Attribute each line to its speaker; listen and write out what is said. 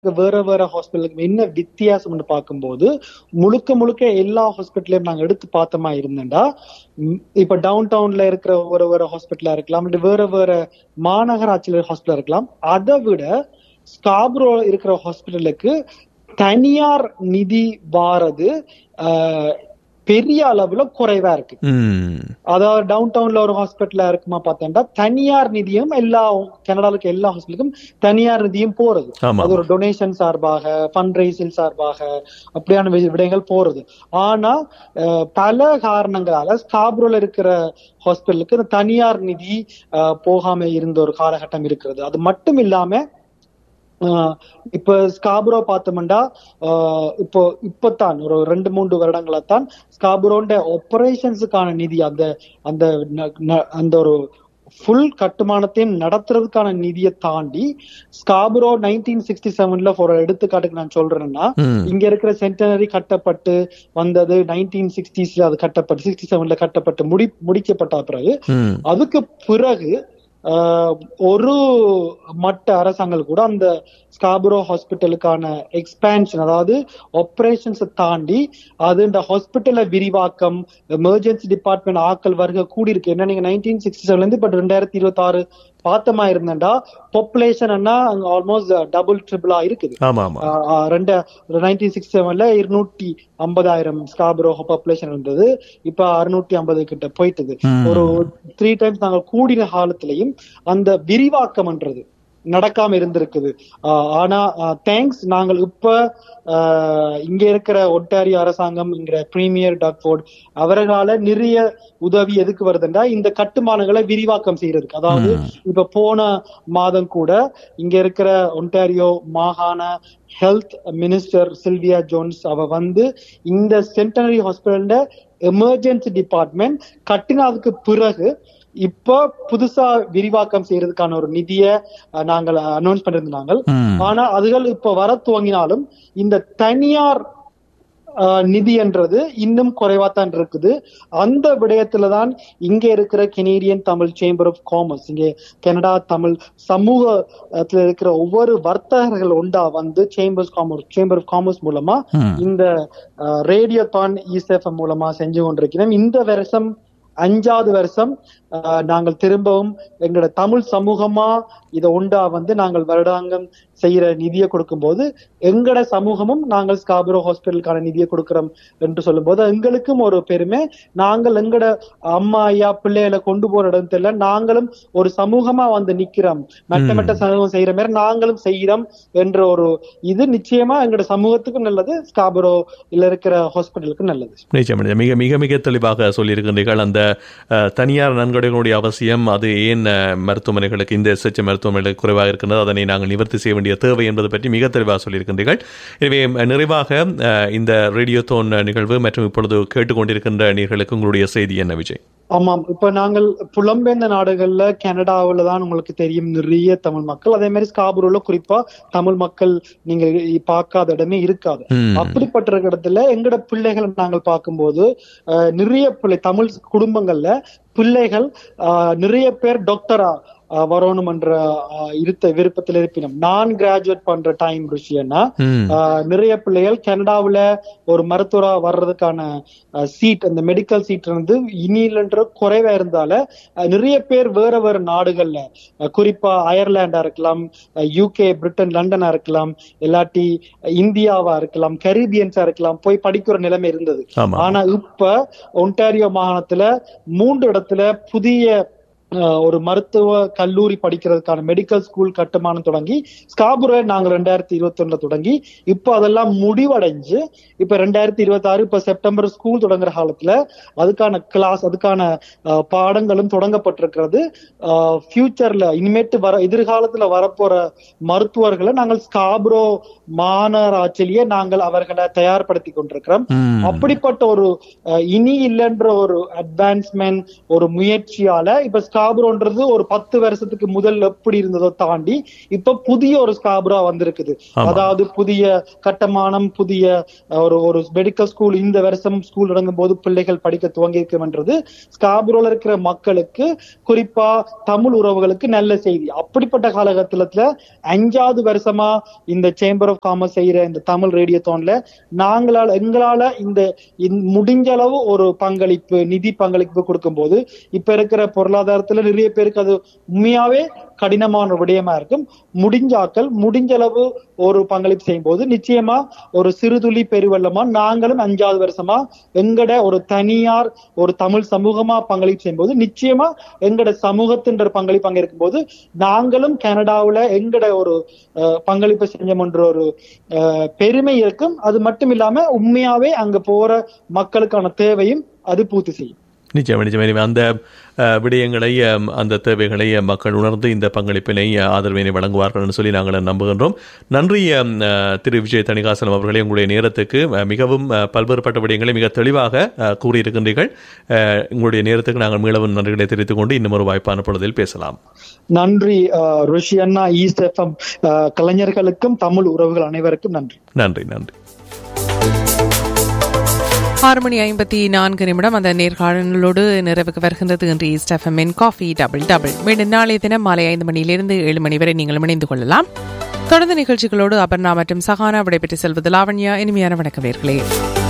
Speaker 1: வேற வேற ஹாஸ்பிட்டலுக்கு என்ன வித்தியாசம்னு பார்க்கும்போது முழுக்க முழுக்க எல்லா ஹாஸ்பிட்டலையும் நாங்க எடுத்து பார்த்தோமா இருந்தேன்டா ம், இப்ப டவுன் டவுன்ல இருக்கிற ஒரு வேற ஹாஸ்பிட்டலா இருக்கலாம் இல்ல வேற வேற மாநகராட்சியில ஹாஸ்பிட்டலா இருக்கலாம் அதை விட ஸ்காப்ரோ இருக்கிற ஹாஸ்பிட்டலுக்கு தனியார் நிதி வாரது ஆஹ், பெரிய அளவுல குறைவா இருக்கு
Speaker 2: ம்
Speaker 1: அதாவது டவுன் டவுன்ல ஒரு ஹாஸ்பிட்டலா இருக்குமா பார்த்தேன்டா தனியார் நிதியும் எல்லா கனடால இருக்க எல்லா ஹாஸ்பிட்டலுக்கும் தனியார் நிதியும் போறது
Speaker 2: ஆமா
Speaker 1: அது ஒரு டொனேஷன் சார்பாக ஃபண்ட் ரைசிங் சார்பாக அப்படியான வி- விடயங்கள் போறது ஆனா அஹ், பல காரணங்களால ஸ்காப்ரோல இருக்கிற ஹாஸ்பிட்டலுக்கு இந்த தனியார் நிதி அஹ், போகாம இருந்த ஒரு காலகட்டம் இருக்கிறது அது மட்டும் இல்லாம ஆஹ் இப்ப ஸ்காப்ரோ பார்த்தோம்னா ஆஹ் இப்போ இப்பதான் ஒரு ரெண்டு மூன்று வருடங்களா தான் ஸ்காப்ரோண்ட ஆபரேஷன்ஸுக்கான நிதி அந்த அந்த ந- ந- அந்த ஒரு ஃபுல் கட்டுமானத்தையும் நடத்துறதுக்கான நிதியை தாண்டி ஸ்காப்ரோ நைன்டீன் சிக்ஸ்டி செவன்ல ஒரு எடுத்துக்காட்டுக்கு நான் சொல்றேன்னா
Speaker 2: ம்
Speaker 1: இங்க இருக்கிற சென்டனரி கட்டப்பட்டு வந்தது நைன்டீன் சிக்ஸ்டீஸ்ல அது கட்டப்பட்டு சிக்ஸ்டி செவன்ல கட்டப்பட்டு முடி முடிக்கப்பட்ட பிறகு
Speaker 2: ம்
Speaker 1: அதுக்கு பிறகு ஆஹ், ஒரு மட்ட அரசாங்கம் கூட அந்த ஸ்காபுரோ ஹாஸ்பிட்டலுக்கான எக்ஸ்பேன்ஷன் அதாவது ஆபரேஷன்ஸை தாண்டி அது இந்த ஹாஸ்பிட்டல விரிவாக்கம் எமர்ஜென்சி டிபார்ட்மெண்ட் ஆக்கள் வருகை கூடி இருக்கு என்ன நீங்க நைன்டீன் சிக்ஸ்டி செவன்ல இருந்து பட் ரெண்டாயிரத்தி இருபத்தி ஆறு பார்த்தமா இருந்தேன்டா பாப்புலேஷன் அங்க ஆல்மோஸ்ட் டபுள் ட்ரிபிளா இருக்குது
Speaker 2: ஆமா ஆமா
Speaker 1: ஆஹ் ஆஹ் ரெண்டு நைன்டீன் சிக்ஸ்டி செவன்ல இருநூற்றி ஐம்பதாயிரம் ஸ்காபரோ பாப்புலேஷன் இருந்தது இப்ப அறுநூற்றி ஐம்பது கிட்ட போயிட்டது
Speaker 2: ம்.
Speaker 1: ஒரு த்ரீ டைம்ஸ் நாங்கள் கூடின காலத்திலையும் அந்த விரிவாக்கம்ன்றது நடக்காம இருந்திருக்குது ஆஹ் ஆனா தேங்க்ஸ் நாங்கள் இப்ப ஆஹ் இங்க இருக்கிற ஒட்டாரி அரசாங்கம் இங்கிற பிரீமியர் டாக்ஃபோர்ட் அவர்களால நிறைய உதவி எதுக்கு வருதுன்னா இந்த கட்டுமானங்களை விரிவாக்கம் செய்யறதுக்கு அதாவது
Speaker 2: ம்.
Speaker 1: இப்ப போன மாதம் கூட இங்க இருக்கிற ஒன்டாரியோ மாகாண ஹெல்த் மினிஸ்டர் சில்வியா ஜோன்ஸ் அவ வந்து இந்த சென்டனரி ஹாஸ்பிட்டல்ல எமர்ஜென்சி டிபார்ட்மெண்ட் கட்டினதுக்கு பிறகு இப்போ புதுசா விரிவாக்கம் செய்யறதுக்கான ஒரு நிதியை அஹ், நாங்கள் அனௌன்ஸ் பண்ணியிருந்தாங்க
Speaker 2: ம்
Speaker 1: ஆனா அதுகள் இப்ப வர துவங்கினாலும் இந்த தனியார் ஆஹ், நிதி என்றது இன்னும் குறைவாத்தான் இருக்குது அந்த விடயத்துல தான் இங்க இருக்கிற Canadian Tamil chamber of commerce இங்கே கனடா தமிழ் சமூகத்துல இருக்கிற ஒவ்வொரு வர்த்தகர்கள் உண்டா வந்து chambers commerce chamber of commerce மூலமா
Speaker 2: ம்
Speaker 1: இந்த ரேடியோ தான் இசேஃபம் மூலமா செஞ்சு கொண்டிருக்கிறோம் இந்த வருஷம் அஞ்சாவது வருஷம் ஆஹ், நாங்கள் திரும்பவும் எங்களோட தமிழ் சமூகமா இதை உண்டா வந்து நாங்கள் வருடாங்கம் செய்யற நிதியை கொடுக்கும்போது எங்கட சமூகமும் நாங்கள் ஸ்காபுரோ ஹாஸ்பிட்டலுக்கான நிதியை கொடுக்கிறோம் என்று சொல்லும்போது எங்களுக்கும் ஒரு பெருமை நாங்கள் எங்கட அம்மா ஐயா பிள்ளைகளை கொண்டு போற இடத்துல நாங்களும் ஒரு சமூகமா வந்து நிக்கிறோம் மெட்ட மெட்ட சமூகம் செய்யற மாதிரி நாங்களும் செய்யறோம் என்ற ஒரு இது நிச்சயமா எங்களோட சமூகத்துக்கும் நல்லது ஸ்காபுரோ இல்ல இருக்கிற ஹாஸ்பிட்டலுக்கும் நல்லது
Speaker 2: நிச்சயம் நிச்சயம். மிக மிக மிக தெளிவாக சொல்லியிருக்கின்றீர்கள் அந்த அஹ், தனியார் நன்கொடைகளுடைய அவசியம் அது ஏன் அஹ், மருத்துவமனைகளுக்கு இந்த எஸ்எச் மருத்துவமனைகளுக்கு குறைவாக இருக்கின்றது அதனை நாங்கள் நிவர்த்தி செய்ய வேண்டிய தேவை என்பது பற்றி மிக தெளிவாக சொல்லியிருக்கின்றீர்கள் எனவே அஹ், நிறைவாக அஹ், இந்த ரேடியோ தோன் நிகழ்வு மற்றும் இப்பொழுது கேட்டுக்கொண்டிருக்கின்ற நீர்களுக்கு உங்களுடைய செய்தி என்ன விஜய்
Speaker 1: ஆமாம் இப்ப நாங்கள் புலம்பெயர்ந்த நாடுகள்ல கனடாவுல தான் உங்களுக்கு தெரியும் நிறைய தமிழ் மக்கள் அதே மாதிரி ஸ்காபுரோல குறிப்பா தமிழ் மக்கள் நீங்க பார்க்காத இடமே இருக்காது
Speaker 2: ம்.
Speaker 1: அப்படிப்பட்ட இருக்கிற இடத்துல எங்கட பிள்ளைகளை நாங்கள் பார்க்கும்போது அஹ், நிறைய பிள்ளை தமிழ் குடும்பங்கள்ல பிள்ளைகள் அஹ், நிறைய பேர் டாக்டரா அஹ், வரணும்ன்ற அஹ், இருத்த விருப்பத்தில் இருப்பினும் நான் கிராஜுவேட் பண்ற டைம் ருஷியன்னா
Speaker 2: ம்
Speaker 1: ஆஹ் நிறைய பிள்ளைகள் கனடாவுல ஒரு மருத்துவரா வர்றதுக்கான சீட் அந்த மெடிக்கல் சீட் வந்து இனியிலன்ற குறைவா இருந்தால ஆஹ் நிறைய பேர் வேற வேற நாடுகள்ல ஆஹ் குறிப்பா அயர்லாண்டா இருக்கலாம் யூகே பிரிட்டன் லண்டனா இருக்கலாம் இல்லாட்டி இந்தியாவா இருக்கலாம் கரீபியன்ஸா இருக்கலாம் போய் படிக்கிற நிலைமை இருந்தது
Speaker 2: ஆமா
Speaker 1: ஆனா இப்ப ஒன்டாரியோ மாகாணத்துல மூன்று இடத்துல புதிய அஹ், ஒரு மருத்துவ கல்லூரி படிக்கிறதுக்கான மெடிக்கல் ஸ்கூல் கட்டுமானம் தொடங்கி ஸ்காபுரை நாங்க ரெண்டாயிரத்தி இருபத்தி ஒண்ணுல தொடங்கி இப்ப அதெல்லாம் முடிவடைஞ்சு இப்ப ரெண்டாயிரத்தி இருபத்தி ஆறு இப்ப செப்டம்பர் ஸ்கூல் தொடங்குற காலத்துல அதுக்கான கிளாஸ் அதுக்கான அஹ், பாடங்களும் தொடங்கப்பட்டிருக்கிறது ஃபியூச்சர்ல இனிமேட்டு வர எதிர்காலத்துல வரப்போற மருத்துவர்களை நாங்கள் ஸ்காப்ரோ மாநகராட்சியிலேயே நாங்கள் அவர்களை தயார்படுத்தி கொண்டிருக்கிறோம்
Speaker 2: ம்
Speaker 1: அப்படிப்பட்ட ஒரு அஹ், இனி இல்லைன்ற ஒரு அட்வான்ஸ்மெண்ட் ஒரு முயற்சியால இப்ப ஸ்காபுரோன்றது ஒரு பத்து வருஷத்துக்கு முதல் எப்படி இருந்ததோ தாண்டி இப்ப புதிய ஒரு ஸ்காபுரா வந்திருக்குது
Speaker 2: ஆமா.
Speaker 1: அதாவது புதிய கட்டமானம் புதிய அஹ், ஒரு ஒரு மெடிக்கல் ஸ்கூல் இந்த வருஷம் ஸ்கூல் தொடங்கும் போது பிள்ளைகள் படிக்க துவங்கி இருக்கும்ன்றது ஸ்காபுரோல இருக்கிற மக்களுக்கு குறிப்பா தமிழ் உறவுகளுக்கு நல்ல செய்தி அப்படிப்பட்ட காலகட்டத்துல அஞ்சாவது வருஷமா இந்த சேம்பர் ஆஃப் காமர்ஸ் செய்யற இந்த தமிழ் ரேடியோத்தோன்ல நாங்களால எங்களால இந்த இந்த முடிஞ்ச அளவு ஒரு பங்களிப்பு நிதி பங்களிப்பு கொடுக்கும்போது இப்ப இருக்கிற பொருளாதாரத்துல நிறைய பேருக்கு அது உண்மையாவே கடினமான ஒரு விடயமா இருக்கும் முடிஞ்சாக்கள் முடிஞ்ச அளவு ஒரு பங்களிப்பு செய்யும் போது நிச்சயமா ஒரு சிறுதுளி பெருவெள்ளமா நாங்களும் அஞ்சாவது வருஷமா எங்கட ஒரு தனியார் ஒரு தமிழ் சமூகமா பங்களிப்பு செய்யும்போது நிச்சயமா எங்கட சமூகத்தின்ற பங்களிப்பு அங்க இருக்கும்போது நாங்களும் கனடாவுல எங்கட ஒரு அஹ், பங்களிப்பு செஞ்சோம்ன்ற ஒரு அஹ், பெருமை இருக்கும் அது மட்டும் இல்லாம உண்மையாவே அங்க போற மக்களுக்கான தேவையும் அது பூர்த்தி செய்யும்
Speaker 2: நிச்சயம் நிச்சயம் அந்த அஹ், விடயங்களை அம், அந்த தேவைகளை அஹ், மக்கள் உணர்ந்து இந்த பங்களிப்பினை அஹ், ஆதரவினை வழங்குவார்கள் என்று சொல்லி நாங்கள் நம்புகின்றோம் நன்றி அம், அஹ், திரு விஜய் தணிகாசலம் அவர்களே உங்களுடைய நேரத்துக்கு அஹ், மிகவும் அஹ், பல்வேறுபட்ட விடயங்களை மிக தெளிவாக அஹ், கூறியிருக்கின்றீர்கள் அஹ், உங்களுடைய நேரத்துக்கு நாங்கள் மீளவும் நன்றிகளை தெரிவித்துக் கொண்டு இன்னும் ஒரு வாய்ப்பான பொழுதில் பேசலாம்
Speaker 1: நன்றி அஹ், ருஷி அண்ணா ஈஸ்ட் எஃப்எம் கலைஞர்களுக்கும் தமிழ் உறவுகள் அனைவருக்கும் நன்றி
Speaker 2: நன்றி நன்றி
Speaker 3: ஆறு மணி ஐம்பத்தி நான்கு நிமிடம் அந்த நேர்காணலோடு நிறைவுக்கு வருகின்றது இன்று ஈஸ்ட் எஃப்எம்மின் காஃபி டபுள் டபுள் மீண்டும் நாளைய தினம் மாலை ஐந்து மணியிலிருந்து ஏழு மணி வரை நீங்கள் இணைந்து கொள்ளலாம் தொடர்ந்து நிகழ்ச்சிகளோடு அபர்ணா மற்றும் சஹானா விடைபெற்று செல்வது லாவண்யா இனிமையான வணக்கம் நேர்களே